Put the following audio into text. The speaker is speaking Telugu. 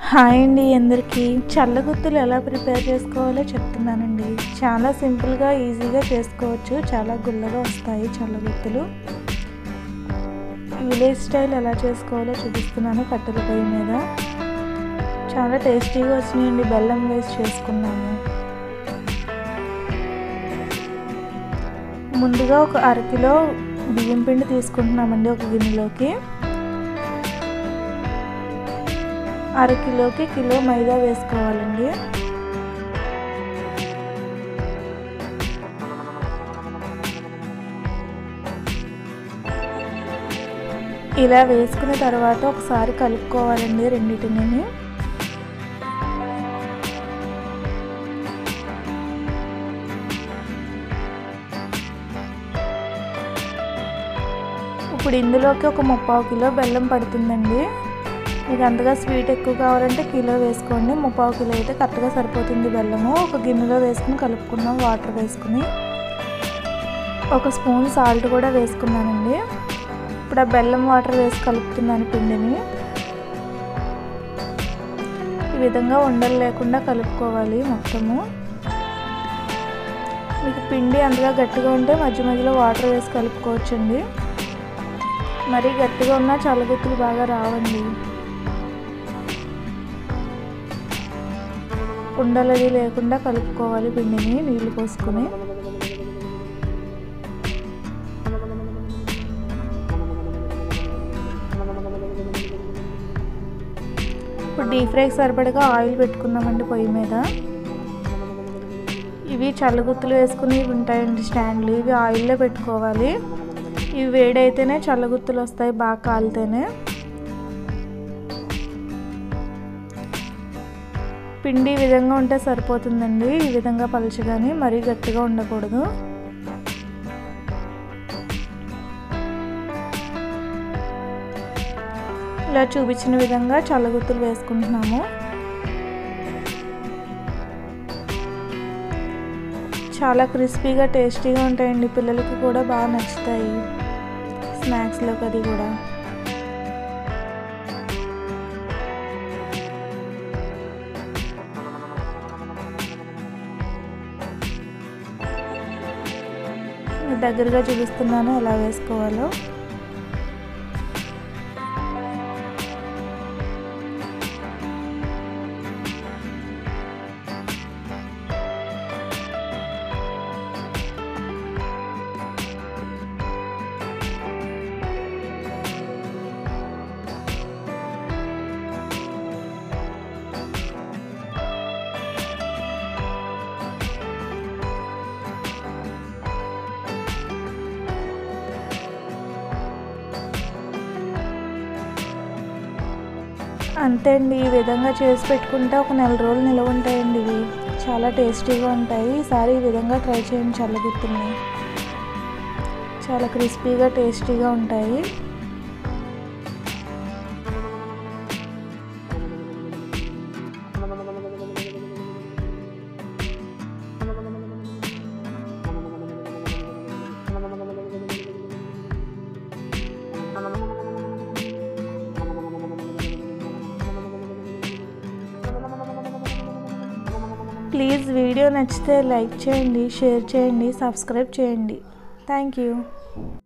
హాయ్ అండి అందరికీ చల్లగుత్తులు ఎలా ప్రిపేర్ చేసుకోవాలో చెప్తున్నానండి చాలా సింపుల్గా ఈజీగా చేసుకోవచ్చు చాలా గుల్లగా వస్తాయి చల్లగుత్తులు విలేజ్ స్టైల్ ఎలా చేసుకోవాలో చూపిస్తున్నాను కట్టెల పొయ్యి మీద చాలా టేస్టీగా వచ్చినాయండి బెల్లం వేసి చేసుకున్నాము ముందుగా ఒక అరకిలో బియ్యం పిండి తీసుకుంటున్నామండి ఒక గిన్నెలోకి అరకిలోకి కిలో మైదా వేసుకోవాలండి ఇలా వేసుకున్న తర్వాత ఒకసారి కలుపుకోవాలండి రెండింటిని ఇప్పుడు ఇందులోకి ఒక ముప్పావు కిలో బెల్లం పడుతుందండి మీకు అంతగా స్వీట్ ఎక్కువ కావాలంటే కిలో వేసుకోండి ముప్పావు కిలో అయితే కరెక్ట్గా సరిపోతుంది బెల్లము ఒక గిన్నెలో వేసుకుని కలుపుకున్నాం వాటర్ వేసుకుని ఒక స్పూన్ సాల్ట్ కూడా వేసుకున్నానండి ఇప్పుడు ఆ బెల్లం వాటర్ వేసి కలుపుతున్నాను పిండిని ఈ విధంగా ఉండలు లేకుండా కలుపుకోవాలి మొత్తము మీకు పిండి అంతగా గట్టిగా ఉంటే మధ్య మధ్యలో వాటర్ వేసి కలుపుకోవచ్చండి మరీ గట్టిగా ఉన్నా చల్లగుత్తులు బాగా రావండి ఉండలది లేకుండా కలుపుకోవాలి పిండిని నీళ్లు పోసుకొని ఇప్పుడు డీప్ ఫ్రైకి సరిపడగా ఆయిల్ పెట్టుకుందామండి పొయ్యి మీద ఇవి చల్లగుత్తులు వేసుకుని ఉంటాయండి స్టాండ్లు ఇవి ఆయిల్లో పెట్టుకోవాలి ఇవి వేడైతేనే చల్లగుత్తులు వస్తాయి బాగా కాలితేనే పిండి ఈ విధంగా ఉంటే సరిపోతుందండి ఈ విధంగా పలచగాని మరీ గట్టిగా ఉండకూడదు ఇలా చూపించిన విధంగా చల్లగుత్తులు వేసుకుంటున్నాము చాలా క్రిస్పీగా టేస్టీగా ఉంటాయండి పిల్లలకి కూడా బాగా నచ్చుతాయి స్నాక్స్లోకి అది కూడా దగ్గరగా చూపిస్తున్నాను ఎలా వేసుకోవాలో అంతే అండి ఈ విధంగా చేసి పెట్టుకుంటే ఒక నెల రోజులు నిలవ ఉంటాయండి ఇవి చాలా టేస్టీగా ఉంటాయి ఈసారి ఈ విధంగా ట్రై చేయండి చల్లగుత్తుల్ని చాలా క్రిస్పీగా టేస్టీగా ఉంటాయి ప్లీజ్ వీడియో నచ్చితే లైక్ చేయండి షేర్ చేయండి సబ్స్క్రైబ్ చేయండి థ్యాంక్ యూ